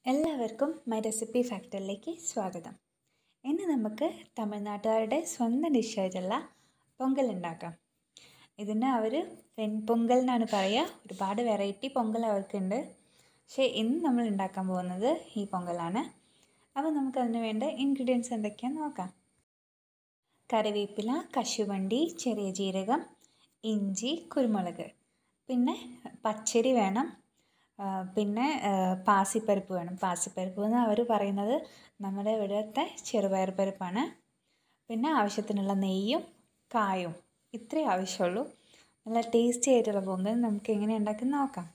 എല്ലാവർക്കും my recipe ഫാക്ടറിയിലേക്ക് സ്വാഗതം ഇന്ന് നമുക്ക് തമിഴ്നാട്ടുകാരുടെ സ്വന്തം ഡിഷായിട്ടുള്ള പൊങ്കൽ ഉണ്ടാക്കാം ഇതിന് അവർ വെൺപൊങ്കൽ എന്നാണ് പറയുക ഒരുപാട് വെറൈറ്റി പൊങ്കൽ അവർക്കുണ്ട് പക്ഷേ ഇന്ന് നമ്മൾ ഉണ്ടാക്കാൻ പോകുന്നത് ഈ പൊങ്കലാണ് അപ്പോൾ നമുക്കതിന് വേണ്ട ഇൻഗ്രീഡിയൻസ് എന്തൊക്കെയാണെന്ന് നോക്കാം കറിവേപ്പില കശുവണ്ടി ചെറിയ ജീരകം ഇഞ്ചി കുരുമുളക് പിന്നെ പച്ചരി വേണം പിന്നെ പാസിപ്പരിപ്പ് വേണം പാസിപ്പരിപ്പ് എന്ന് അവർ പറയുന്നത് നമ്മുടെ ഇവിടുത്തെ ചെറുപയർ പരിപ്പാണ് പിന്നെ ആവശ്യത്തിനുള്ള നെയ്യും കായും ഇത്രയേ ആവശ്യമുള്ളൂ നല്ല ടേസ്റ്റി ആയിട്ടുള്ള പൊങ്കൽ നമുക്ക് എങ്ങനെ ഉണ്ടാക്കുന്നത് നോക്കാം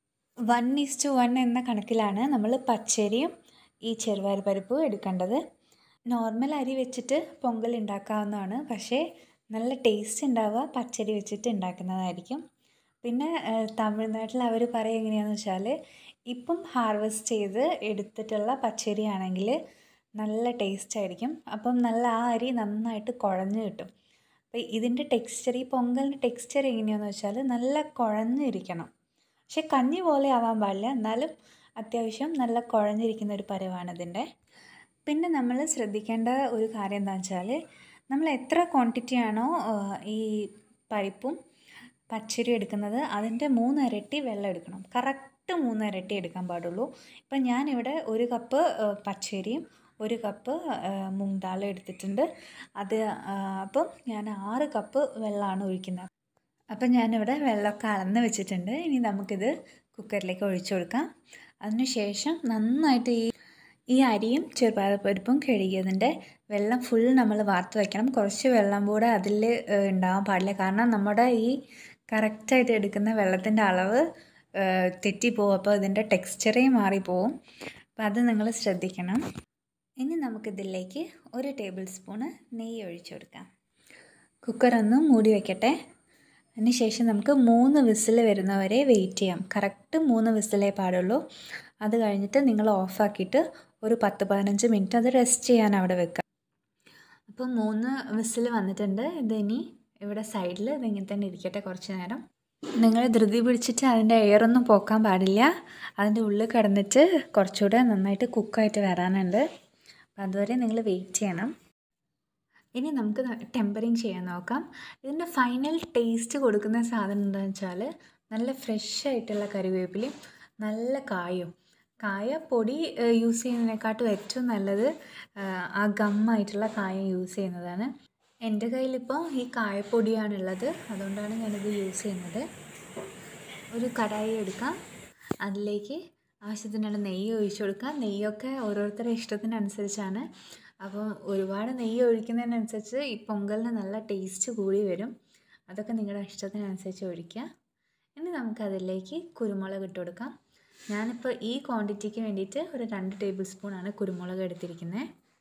വൺ ഈസ് ടു വൺ എന്ന കണക്കിലാണ് നമ്മൾ പച്ചരിയും ഈ ചെറുപയർ പരിപ്പും എടുക്കേണ്ടത് നോർമൽ അരി വെച്ചിട്ട് പൊങ്കൽ ഉണ്ടാക്കാവുന്നതാണ് പക്ഷേ നല്ല ടേസ്റ്റ് ഉണ്ടാവുക പച്ചരി വെച്ചിട്ട് ഉണ്ടാക്കുന്നതായിരിക്കും പിന്നെ തമിഴ്നാട്ടിൽ അവർ പറയുക എങ്ങനെയാണെന്ന് വെച്ചാൽ ഇപ്പം ഹാർവെസ്റ്റ് ചെയ്ത് എടുത്തിട്ടുള്ള പച്ചരി ആണെങ്കിൽ നല്ല ടേസ്റ്റ് ആയിരിക്കും അപ്പം നല്ല ആ അരി നന്നായിട്ട് കുഴഞ്ഞ് കിട്ടും അപ്പോൾ ഇതിൻ്റെ ടെക്സ്ചർ ഈ പൊങ്കലിൻ്റെ ടെക്സ്ചർ എങ്ങനെയാണെന്ന് വെച്ചാൽ നല്ല കുഴഞ്ഞിരിക്കണം പക്ഷെ കഞ്ഞി പോലെ ആവാൻ പാടില്ല എന്നാലും അത്യാവശ്യം നല്ല കുഴഞ്ഞിരിക്കുന്ന ഒരു പരുവാണ് ഇതിൻ്റെ പിന്നെ നമ്മൾ ശ്രദ്ധിക്കേണ്ട ഒരു കാര്യം എന്താണെന്ന് വെച്ചാൽ നമ്മൾ എത്ര ക്വാണ്ടിറ്റി ആണോ ഈ പരിപ്പും പച്ചരി എടുക്കുന്നത് അതിൻ്റെ മൂന്നിരട്ടി വെള്ളം എടുക്കണം കറക്റ്റ് മൂന്നിരട്ടി എടുക്കാൻ പാടുള്ളൂ ഇപ്പം ഞാനിവിടെ ഒരു കപ്പ് പച്ചരിയും ഒരു കപ്പ് മൂങ് ദാലും എടുത്തിട്ടുണ്ട് അത് അപ്പം ഞാൻ ആറ് കപ്പ് വെള്ളമാണ് ഒഴിക്കുന്നത് അപ്പം ഞാനിവിടെ വെള്ളമൊക്കെ അളന്ന് വെച്ചിട്ടുണ്ട് ഇനി നമുക്കിത് കുക്കറിലേക്ക് ഒഴിച്ചു കൊടുക്കാം അതിനുശേഷം നന്നായിട്ട് ഈ ഈ അരിയും ചെറുപയർപ്പരിപ്പും കഴുകിയതിൻ്റെ വെള്ളം ഫുൾ നമ്മൾ വാർത്ത് വയ്ക്കണം കുറച്ച് വെള്ളം കൂടെ അതിൽ ഉണ്ടാവാൻ പാടില്ല കാരണം നമ്മുടെ ഈ കറക്റ്റായിട്ട് എടുക്കുന്ന വെള്ളത്തിൻ്റെ അളവ് തെറ്റിപ്പോവും അപ്പോൾ ഇതിൻ്റെ ടെക്സ്ചറേ മാറിപ്പോവും അപ്പോൾ അത് നിങ്ങൾ ശ്രദ്ധിക്കണം ഇനി നമുക്കിതിലേക്ക് ഒരു ടേബിൾ സ്പൂണ് നെയ്യ് ഒഴിച്ചു കൊടുക്കാം കുക്കറൊന്ന് മൂടി വയ്ക്കട്ടെ അതിനുശേഷം നമുക്ക് മൂന്ന് വിസിൽ വരുന്നവരെ വെയിറ്റ് ചെയ്യാം കറക്റ്റ് മൂന്ന് വിസിലേ പാടുള്ളൂ അത് കഴിഞ്ഞിട്ട് നിങ്ങൾ ഓഫാക്കിയിട്ട് ഒരു പത്ത് പതിനഞ്ച് മിനിറ്റ് അത് റെസ്റ്റ് ചെയ്യാൻ അവിടെ വെക്കുക അപ്പോൾ മൂന്ന് വിസിൽ വന്നിട്ടുണ്ട് ഇതിനി ഇവിടെ സൈഡിൽ ഇതിങ്ങനെ തന്നെ ഇരിക്കട്ടെ കുറച്ച് നേരം നിങ്ങൾ ധൃതി പിടിച്ചിട്ട് അതിൻ്റെ എയറൊന്നും പോക്കാൻ പാടില്ല അതിൻ്റെ ഉള്ളിൽ കിടന്നിട്ട് കുറച്ചുകൂടെ നന്നായിട്ട് കുക്കായിട്ട് വരാനുണ്ട് അപ്പോൾ അതുവരെ നിങ്ങൾ വെയിറ്റ് ചെയ്യണം ഇനി നമുക്ക് ടെമ്പറിങ് ചെയ്യാൻ നോക്കാം ഇതിൻ്റെ ഫൈനൽ ടേസ്റ്റ് കൊടുക്കുന്ന സാധനം എന്താണെന്ന് വെച്ചാൽ നല്ല ഫ്രഷ് ആയിട്ടുള്ള കറിവേപ്പിലയും നല്ല കായും കായ പൊടി യൂസ് ചെയ്യുന്നതിനെക്കാട്ടും ഏറ്റവും നല്ലത് ആ ഗമ്മായിട്ടുള്ള കായ യൂസ് ചെയ്യുന്നതാണ് എൻ്റെ കയ്യിലിപ്പോൾ ഈ കായപ്പൊടിയാണുള്ളത് അതുകൊണ്ടാണ് ഞാനിത് യൂസ് ചെയ്യുന്നത് ഒരു കടായി എടുക്കാം അതിലേക്ക് ആവശ്യത്തിനുള്ള നെയ്യ് ഒഴിച്ചു കൊടുക്കാം നെയ്യൊക്കെ ഓരോരുത്തരുടെ ഇഷ്ടത്തിനനുസരിച്ചാണ് അപ്പം ഒരുപാട് നെയ്യ് ഒഴിക്കുന്നതിനനുസരിച്ച് ഈ പൊങ്കലിന് നല്ല ടേസ്റ്റ് കൂടി വരും അതൊക്കെ നിങ്ങളുടെ ഇഷ്ടത്തിനനുസരിച്ച് ഒഴിക്കുക ഇനി നമുക്കതിലേക്ക് കുരുമുളക് ഇട്ട് കൊടുക്കാം ഞാനിപ്പോൾ ഈ ക്വാണ്ടിറ്റിക്ക് വേണ്ടിയിട്ട് ഒരു രണ്ട് ടേബിൾ സ്പൂണാണ് കുരുമുളക് എടുത്തിരിക്കുന്നത്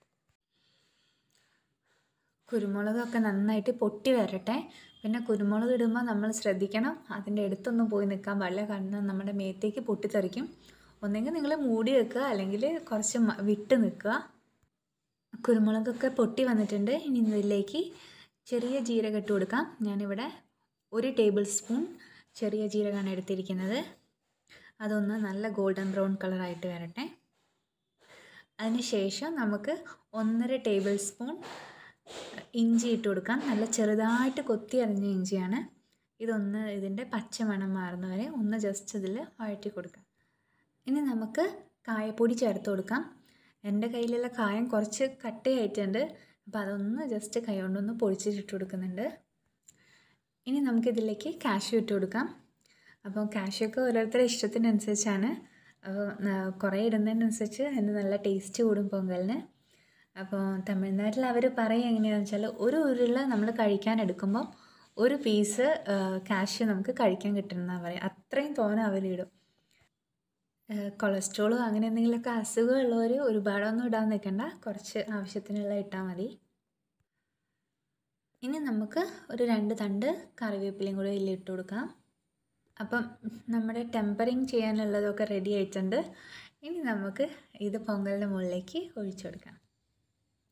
കുരുമുളകൊക്കെ നന്നായിട്ട് പൊട്ടി വരട്ടെ പിന്നെ കുരുമുളക് ഇടുമ്പോൾ നമ്മൾ ശ്രദ്ധിക്കണം അതിൻ്റെ അടുത്തൊന്നും പോയി നിൽക്കാൻ പാടില്ല കാരണം നമ്മുടെ മേത്തേക്ക് പൊട്ടിത്തെറിക്കും ഒന്നെങ്കിൽ നിങ്ങൾ മൂടി വെക്കുക അല്ലെങ്കിൽ കുറച്ച് വിട്ട് നിൽക്കുക കുരുമുളകൊക്കെ പൊട്ടി വന്നിട്ടുണ്ട് ഇനി ഇതിലേക്ക് ചെറിയ ജീരകം ഇട്ട് കൊടുക്കാം ഞാനിവിടെ ഒരു ടേബിൾ സ്പൂൺ ചെറിയ ജീരകമാണ് എടുത്തിരിക്കുന്നത് അതൊന്ന് നല്ല ഗോൾഡൻ ബ്രൗൺ കളറായിട്ട് വരട്ടെ അതിനുശേഷം നമുക്ക് ഒന്നര ടേബിൾ സ്പൂൺ ഇഞ്ചി ഇട്ട് കൊടുക്കാം നല്ല ചെറുതായിട്ട് കൊത്തി അരിഞ്ഞ ഇഞ്ചിയാണ് ഇതൊന്ന് ഇതിൻ്റെ പച്ചമണം മാറുന്നവരെ ഒന്ന് ജസ്റ്റ് ഇതിൽ വഴറ്റി കൊടുക്കാം ഇനി നമുക്ക് കായപ്പൊടി ചേർത്ത് കൊടുക്കാം എൻ്റെ കയ്യിലുള്ള കായം കുറച്ച് കട്ടയായിട്ടുണ്ട് അപ്പോൾ അതൊന്ന് ജസ്റ്റ് കൈ കൊണ്ടൊന്ന് പൊടിച്ചിട്ട് കൊടുക്കുന്നുണ്ട് ഇനി നമുക്കിതിലേക്ക് കാഷ്യൂ ഇട്ട് കൊടുക്കാം അപ്പോൾ കാഷ്യൂ ഒക്കെ ഓരോരുത്തരുടെ ഇഷ്ടത്തിനനുസരിച്ചാണ് അപ്പോൾ കുറേ ഇടുന്നതിനനുസരിച്ച് അതിന് നല്ല ടേസ്റ്റ് കൂടും പൊങ്കലിന് അപ്പോൾ തമിഴ്നാട്ടിൽ അവർ പറയുക എങ്ങനെയാണെന്ന് വെച്ചാൽ ഒരു ഉരുള നമ്മൾ കഴിക്കാൻ എടുക്കുമ്പോൾ ഒരു പീസ് കാഷ്യൂ നമുക്ക് കഴിക്കാൻ കിട്ടുന്നതാണ് പറയുക അത്രയും തോനെ അവരിടും കൊളസ്ട്രോളും അങ്ങനെ എന്തെങ്കിലുമൊക്കെ അസുഖമുള്ളവർ ഒരുപാടൊന്നും ഇടാൻ നിൽക്കണ്ട കുറച്ച് ആവശ്യത്തിനുള്ള ഇട്ടാൽ മതി ഇനി നമുക്ക് ഒരു രണ്ട് തണ്ട് കറിവേപ്പിലയും കൂടി ഇതിൽ ഇട്ട് കൊടുക്കാം അപ്പം നമ്മുടെ ടെമ്പറിങ് ചെയ്യാനുള്ളതൊക്കെ റെഡി ആയിട്ടുണ്ട് ഇനി നമുക്ക് ഇത് പൊങ്കലിൻ്റെ മുകളിലേക്ക് ഒഴിച്ചു കൊടുക്കാം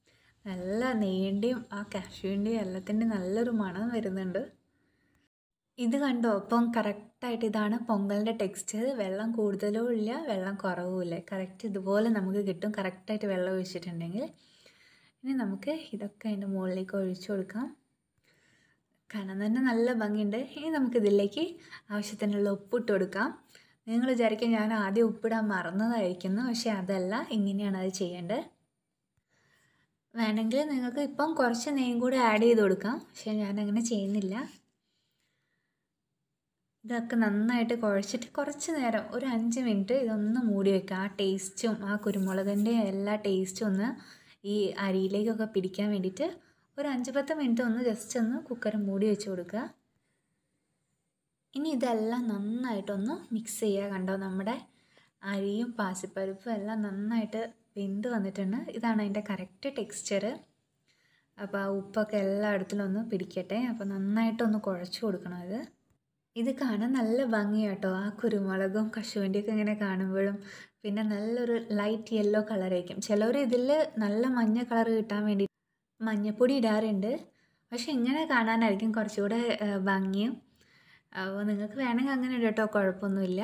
നല്ല നെയ്യൻ്റെയും ആ കാഷ്യൂവിൻ്റെയും എല്ലാത്തിൻ്റെയും നല്ലൊരു മണം വരുന്നുണ്ട് ഇത് കണ്ടോ അപ്പം കറക്റ്റായിട്ട് ഇതാണ് പൊങ്കലിൻ്റെ ടെക്സ്ചർ വെള്ളം കൂടുതലും ഇല്ല വെള്ളം കുറവും ഇല്ല കറക്റ്റ് ഇതുപോലെ നമുക്ക് കിട്ടും കറക്റ്റായിട്ട് വെള്ളം ഒഴിച്ചിട്ടുണ്ടെങ്കിൽ ഇനി നമുക്ക് ഇതൊക്കെ അതിൻ്റെ മുകളിലേക്ക് ഒഴിച്ചു കൊടുക്കാം കാണാൻ തന്നെ നല്ല ഭംഗിയുണ്ട് ഇനി നമുക്കിതിലേക്ക് ആവശ്യത്തിനുള്ള ഉപ്പിട്ട് കൊടുക്കാം നിങ്ങൾ വിചാരിക്കും ഞാൻ ആദ്യം ഉപ്പിടാൻ മറന്നതായിരിക്കുന്നു പക്ഷേ അതല്ല ഇങ്ങനെയാണ് അത് ചെയ്യേണ്ടത് വേണമെങ്കിൽ നിങ്ങൾക്ക് ഇപ്പം കുറച്ച് നെയ്യും കൂടി ആഡ് ചെയ്ത് കൊടുക്കാം പക്ഷേ ഞാൻ അങ്ങനെ ചെയ്യുന്നില്ല ഇതൊക്കെ നന്നായിട്ട് കുഴച്ചിട്ട് കുറച്ച് നേരം ഒരു അഞ്ച് മിനിറ്റ് ഇതൊന്ന് മൂടി വെക്കുക ആ ടേസ്റ്റും ആ കുരുമുളകിൻ്റെ എല്ലാ ടേസ്റ്റും ഒന്ന് ഈ അരിയിലേക്കൊക്കെ പിടിക്കാൻ വേണ്ടിയിട്ട് ഒരു അഞ്ച് പത്ത് മിനിറ്റ് ഒന്ന് ജസ്റ്റ് ഒന്ന് കുക്കർ മൂടി വെച്ച് കൊടുക്കുക ഇനി ഇതെല്ലാം നന്നായിട്ടൊന്ന് മിക്സ് ചെയ്യുക കണ്ടോ നമ്മുടെ അരിയും പാസിപ്പരിപ്പും എല്ലാം നന്നായിട്ട് വെന്ത് വന്നിട്ടുണ്ട് ഇതാണ് അതിൻ്റെ കറക്റ്റ് ടെക്സ്ചർ അപ്പോൾ ആ ഉപ്പൊക്കെ എല്ലായിടത്തിലും ഒന്ന് പിടിക്കട്ടെ അപ്പോൾ നന്നായിട്ടൊന്ന് കുഴച്ച് കൊടുക്കണം ഇത് ഇത് കാണാൻ നല്ല ഭംഗിയാട്ടോ ആ കുരുമുളകും കശുവണ്ടിയൊക്കെ ഇങ്ങനെ കാണുമ്പോഴും പിന്നെ നല്ലൊരു ലൈറ്റ് യെല്ലോ കളറായിരിക്കും ചിലവർ ഇതിൽ നല്ല മഞ്ഞ കളർ കിട്ടാൻ വേണ്ടി മഞ്ഞപ്പൊടി ഇടാറുണ്ട് പക്ഷെ ഇങ്ങനെ കാണാനായിരിക്കും കുറച്ചുകൂടെ ഭംഗിയും അപ്പോൾ നിങ്ങൾക്ക് വേണമെങ്കിൽ അങ്ങനെ ഇടും കേട്ടോ കുഴപ്പമൊന്നുമില്ല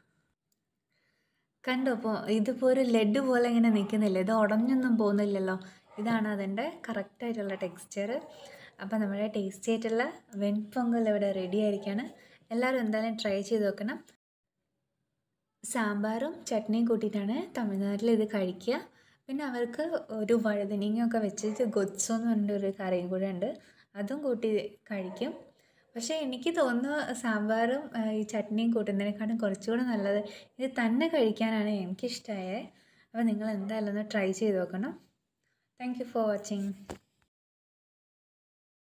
കണ്ടോ അപ്പോൾ ഇതിപ്പോൾ ഒരു ലെഡ് പോലെ ഇങ്ങനെ നിൽക്കുന്നില്ല ഇത് ഉടഞ്ഞൊന്നും പോകുന്നില്ലല്ലോ ഇതാണ് അതിൻ്റെ കറക്റ്റായിട്ടുള്ള ടെക്സ്ചർ അപ്പോൾ നമ്മുടെ ടേസ്റ്റി ആയിട്ടുള്ള വെൺപൊങ്കൽ ഇവിടെ റെഡി ആയിരിക്കുകയാണ് എല്ലാവരും എന്തായാലും ട്രൈ ചെയ്ത് നോക്കണം സാമ്പാറും ചട്നിയും കൂട്ടിയിട്ടാണ് തമിഴ്നാട്ടിൽ ഇത് കഴിക്കുക പിന്നെ അവർക്ക് ഒരു വഴുതനങ്ങയൊക്കെ വെച്ചിട്ട് ഗൊത്സോ എന്ന് പറഞ്ഞൊരു കറിയും കൂടെ ഉണ്ട് അതും കൂട്ടി കഴിക്കും പക്ഷേ എനിക്ക് തോന്നുന്നു സാമ്പാറും ഈ ചട്നിയും കൂട്ടുന്നതിനെക്കാളും കുറച്ചുകൂടെ നല്ലത് ഇത് തന്നെ കഴിക്കാനാണ് എനിക്കിഷ്ടമായത് അപ്പോൾ നിങ്ങൾ എന്തായാലും ഒന്ന് ട്രൈ ചെയ്ത് നോക്കണം താങ്ക് യു ഫോർ വാച്ചിങ്